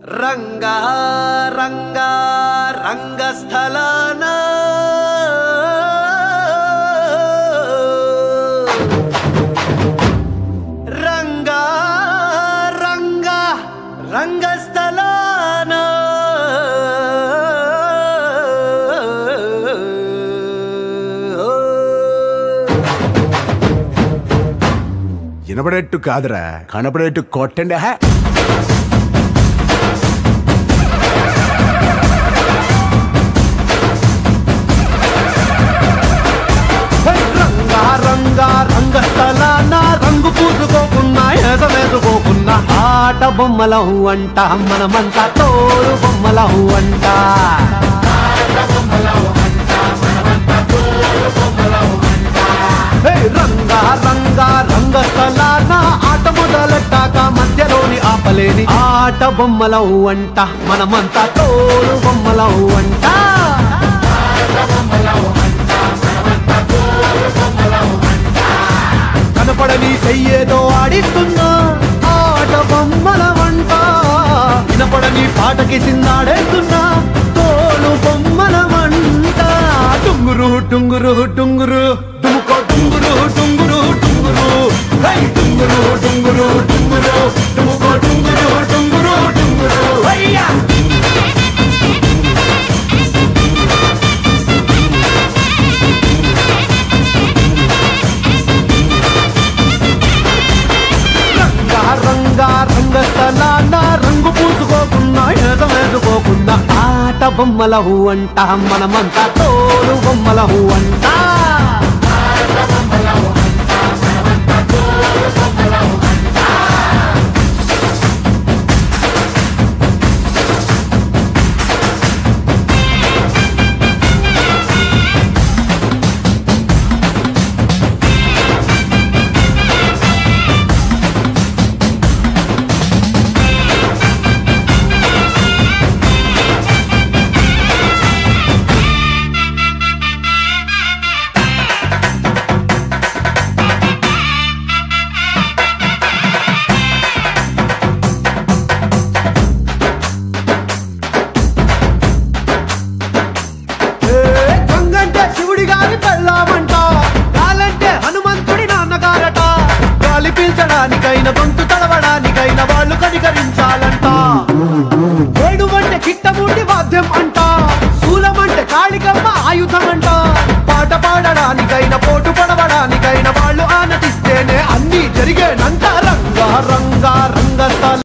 రంగా రంగా రంగస్థలాన రంగా రంగా రంగస్థలాన వినపడేట్టు కాదురా కనపడేట్టు కొట్టండి హే రంగా రంగా రంగస్థలాన రంగు పూసుకోకున్నా వేసుకోకున్నా ఆట బొమ్మలహు అంట మనమంతా తోడు బొమ్మలహు అంట హే, రంగా రంగా రంగస్థలాన ఆట మొదలెట్టాక మధ్యలోని ఆపలేని ఆట బొమ్మలహు అంట మనమంతా తోడు బొమ్మలహు అంట కనపడని చెయ్యేదో ఆడిస్తున్నా ఆట బొమ్మల వంట వినపడని పాటకి సిందాడేస్తున్నా తోలు బొమ్మల వంట టుంగురు టుంగురు టుంగురు డుముకో టుంగురు టుంగురు టుంగురు హై టుంగురు టుంగురు టుంగురు డుముకో టుంగురు టుంగురు టుంగురు హయ్యా రంగా రంగా రంగస్థలాన రంగు పూసుకోకున్నా ఏదం వేసుకోకుండా ఆట బొమ్మల హూ అంట మనమంతా తోలు బొమ్మల హూ అంట ఏ, గంగంటే శివుడి గారి పెళ్ళామంట గాలంటే హనుమంతుడి నాన్నగారట గాలి పీల్చడానికైన గొంతు తడవడానికైన వాళ్ళు కనికరించాలంట ఏడు అంటే కిట్టముండి వాద్యం అంట శూలమంటే కాళికమ్మ ఆయుధం అంట పాట పాడడానికైన పోటు పడవడానికైన వాళ్ళు ఆనతిస్తేనే అన్ని జరిగేనంట రంగా రంగా రంగస్థల